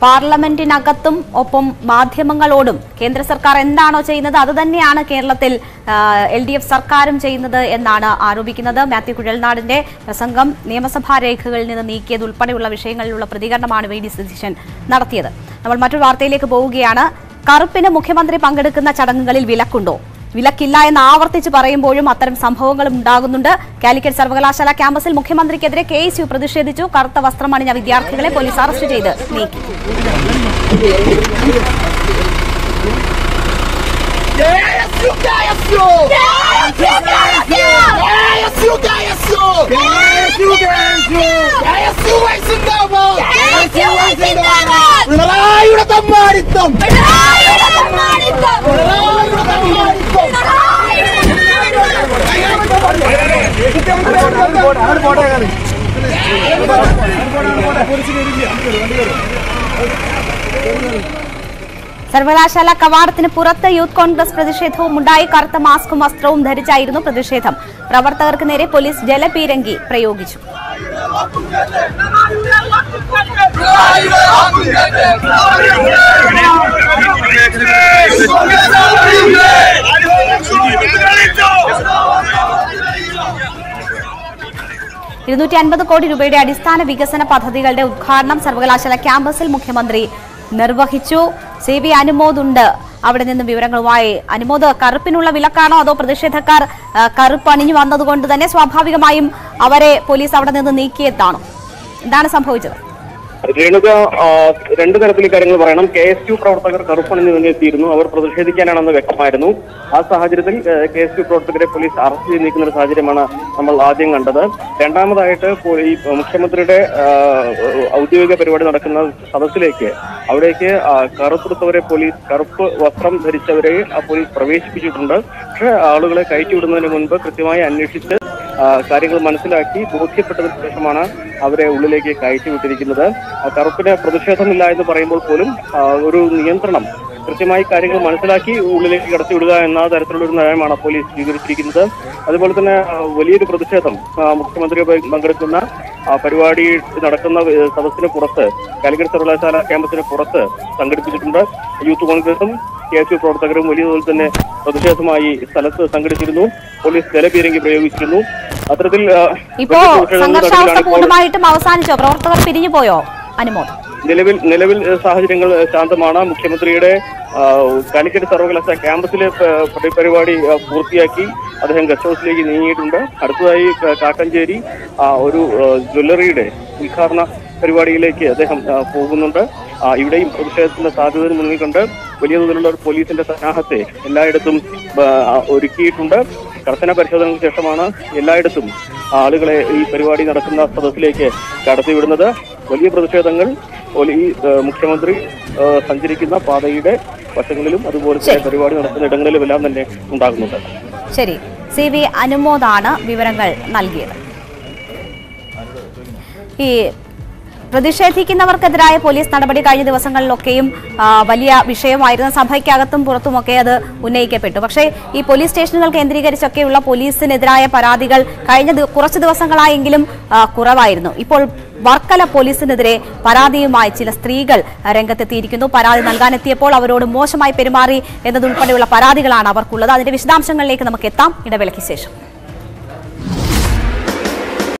പാർലമെന്റിനകത്തും ഒപ്പം മാധ്യമങ്ങളോടും കേന്ദ്ര സർക്കാർ എന്താണോ ചെയ്യുന്നത് അത് തന്നെയാണ് കേരളത്തിൽ എൽ ഡി എഫ് സർക്കാരും ചെയ്യുന്നത് എന്നാണ് ആരോപിക്കുന്നത് മാത്യു കുഴൽനാടിന്റെ പ്രസംഗം നിയമസഭാ രേഖകളിൽ നിന്ന് നീക്കിയത് ഉൾപ്പെടെയുള്ള വിഷയങ്ങളിലുള്ള പ്രതികരണമാണ് വി ഡി സതീശൻ നടത്തിയത് നമ്മൾ മറ്റൊരു വാർത്തയിലേക്ക് പോവുകയാണ് കറുപ്പിന് മുഖ്യമന്ത്രി പങ്കെടുക്കുന്ന ചടങ്ങുകളിൽ വിലക്കുണ്ടോ വിലക്കില്ല എന്ന് ആവർത്തിച്ച് പറയുമ്പോഴും അത്തരം സംഭവങ്ങളും ഉണ്ടാകുന്നുണ്ട് കാലിക്കറ്റ് സർവകലാശാല ക്യാമ്പസിൽ മുഖ്യമന്ത്രിക്കെതിരെ കെ എസ് യു പ്രതിഷേധിച്ചു കറുത്ത വസ്ത്രം അണിഞ്ഞ വിദ്യാർത്ഥികളെ പോലീസ് അറസ്റ്റ് ചെയ്ത് നീക്കി KSU, KSU! KSU, KSU! KSU, KSU! KSU വൈ സിന്ദാബാദ്! പിണറായിയുടെ തമ്മാടിത്തം പിണറായിയുടെ തമ്മാടിത്തം സർവകലാശാല കവാടത്തിന് പുറത്ത് യൂത്ത് കോൺഗ്രസ് പ്രതിഷേധവും ഉണ്ടായി കറുത്ത മാസ്കും വസ്ത്രവും ധരിച്ചായിരുന്നു പ്രതിഷേധം പ്രവർത്തകർക്ക് നേരെ പോലീസ് ജലപീരങ്കി പ്രയോഗിച്ചു ഇരുന്നൂറ്റി അൻപത് കോടി രൂപയുടെ അടിസ്ഥാന വികസന പദ്ധതികളുടെ ഉദ്ഘാടനം സർവകലാശാല ക്യാമ്പസിൽ മുഖ്യമന്ത്രി നിർവഹിച്ചു സി വി അനുമോദ് ഉണ്ട് അവിടെ നിന്ന് വിവരങ്ങളുമായി അനുമോദ് കറുപ്പിനുള്ള വിലക്കാണോ അതോ പ്രതിഷേധക്കാർ ആ, കറുപ്പ് അണിഞ്ഞു വന്നതുകൊണ്ട് തന്നെ സ്വാഭാവികമായും അവരെ പോലീസ് അവിടെ നിന്ന് നീക്കിയതാണോ എന്താണ് സംഭവിച്ചത് രേണുക ആ, രണ്ട് തരത്തിൽ കാര്യങ്ങൾ പറയണം കെ എസ് യു പ്രവർത്തകർ കറുപ്പണിഞ്ഞു തന്നെ എത്തിയിരുന്നു അവർ പ്രതിഷേധിക്കാനാണെന്ന് വ്യക്തമായിരുന്നു ആ സാഹചര്യത്തിൽ കെ എസ് യു പ്രവർത്തകരെ പോലീസ് അറസ്റ്റ് ചെയ്ത് നീക്കുന്ന ഒരു സാഹചര്യമാണ് നമ്മൾ ആദ്യം കണ്ടത് രണ്ടാമതായിട്ട് പോ- ഈ മുഖ്യമന്ത്രിയുടെ ആ, ഔദ്യോഗിക പരിപാടി നടക്കുന്ന സദസ്സിലേക്ക് അവിടേക്ക് ആ, കറുപ്പെടുത്തവരെ പോലീസ് കറുപ്പ് വസ്ത്രം ധരിച്ചവരെ ആ പോലീസ് പ്രവേശിപ്പിച്ചിട്ടുണ്ട് പക്ഷേ ആളുകളെ കയറ്റിവിടുന്നതിന് മുൻപ് കൃത്യമായി അന്വേഷിച്ച് ആ, കാര്യങ്ങൾ മനസ്സിലാക്കി ബോധ്യപ്പെട്ടതിന് ശേഷമാണ് അവരെ ഉള്ളിലേക്ക് കയറ്റി വിട്ടിരിക്കുന്നത് ആ, കറുപ്പിന് പ്രതിഷേധമില്ല എന്ന് പറയുമ്പോൾ പോലും ആ, ഒരു നിയന്ത്രണം കൃത്യമായി കാര്യങ്ങൾ മനസ്സിലാക്കി ഉള്ളിലേക്ക് കടത്തിവിടുക എന്ന തരത്തിലുള്ള ഒരു നയമാണ് പോലീസ് സ്വീകരിച്ചിരിക്കുന്നത് അതുപോലെ തന്നെ ആ, വലിയൊരു പ്രതിഷേധം ആ, മുഖ്യമന്ത്രി പ- പങ്കെടുക്കുന്ന ആ, പരിപാടി നടക്കുന്ന ഏ, സദസ്സിന് പുറത്ത് കാലിക്കറ്റ് സർവകലാശാല ക്യാമ്പസിന് പുറത്ത് സംഘടിപ്പിച്ചിട്ടുണ്ട് യൂത്ത് കോൺഗ്രസും കെ എസ് യു പ്രവർത്തകരും വലിയ തോതിൽ തന്നെ പ്രതിഷേധമായി സ്ഥലത്ത് സംഘടിച്ചിരുന്നു പോലീസ് ജലപീരങ്കി പ്രയോഗിച്ചിരുന്നു അത്തരത്തിൽ ആ, ഇപ്പോ വലിയ പ്രതിഷേധങ്ങളുടെ സംഘർഷാവസ്ഥ നടുവിലാണ് ഇപ്പോൾ പൂർണ്ണമായിട്ടും അവസാനിച്ചോ പ്രവർത്തകർ പിരിഞ്ഞു പോയോ അനുമോദ് നിലവിൽ നിലവിൽ ഏഹ്, സാഹചര്യങ്ങൾ ഏഹ്, ശാന്തമാണ് മുഖ്യമന്ത്രിയുടെ ആ, കാലിക്കറ്റ് സർവകലാശാല ക്യാമ്പസിലെ പ- പരി- പരിപാടി ആ, പൂർത്തിയാക്കി അദ്ദേഹം ഗസ്റ്റ് ഹൗസിലേക്ക് നീങ്ങിയിട്ടുണ്ട് അടുത്തതായി ക- കാക്കഞ്ചേരി ആ, ഒരു ആ, ജ്വല്ലറിയുടെ ഉദ്ഘാടന പരിപാടിയിലേക്ക് അദ്ദേഹം ആ, പോകുന്നുണ്ട് ആ, ഇവിടെയും പ്രതിഷേധത്തിന്റെ സാധ്യത മുന്നിൽ വലിയ തോതിലുള്ള ഒരു പോലീസിന്റെ സന്നാഹത്തെ എല്ലായിടത്തും ആ, ഒരുക്കിയിട്ടുണ്ട് കർശന പരിശോധനയ്ക്ക് ശേഷമാണ് എല്ലായിടത്തും ആളുകളെ ഈ പരിപാടി നടക്കുന്ന സദസ്സിലേക്ക് കടത്തിവിടുന്നത് വലിയ പ്രതിഷേധങ്ങൾ പോലീ ആ, മുഖ്യമന്ത്രി ആ, സഞ്ചരിക്കുന്ന പാതയുടെ വശങ്ങളിലും അതുപോലെ തന്നെ പരിപാടി നടക്കുന്ന ഇടങ്ങളിലുമെല്ലാം തന്നെ ഉണ്ടാകുന്നുണ്ട് ശരി സി വി അനുമോദാണ് വിവരങ്ങൾ നൽകിയത് ഈ പ്രതിഷേധിക്കുന്നവർക്കെതിരായ പോലീസ് നടപടി കഴിഞ്ഞ ദിവസങ്ങളിലൊക്കെയും ആ, വലിയ വിഷയമായിരുന്നു സഭയ്ക്കകത്തും പുറത്തുമൊക്കെ അത് ഉന്നയിക്കപ്പെട്ടു പക്ഷേ ഈ പോലീസ് സ്റ്റേഷനുകൾ കേന്ദ്രീകരിച്ചൊക്കെയുള്ള പോലീസിനെതിരായ പരാതികൾ കഴിഞ്ഞ ദി- കുറച്ച് ദിവസങ്ങളായെങ്കിലും ആ, കുറവായിരുന്നു ഇപ്പോൾ വർക്കല പോലീസിനെതിരെ പരാതിയുമായി ചില സ്ത്രീകൾ ആ, രംഗത്തെത്തിയിരിക്കുന്നു പരാതി നൽകാനെത്തിയപ്പോൾ അവരോട് മോശമായി പെരുമാറി എന്നതുൾപ്പെടെയുള്ള പരാതികളാണ് അവർക്കുള്ളത് അതിന്റെ വിശദാംശങ്ങളിലേക്ക് നമുക്ക് എത്താം ഇടവേളയ്ക്ക് ശേഷം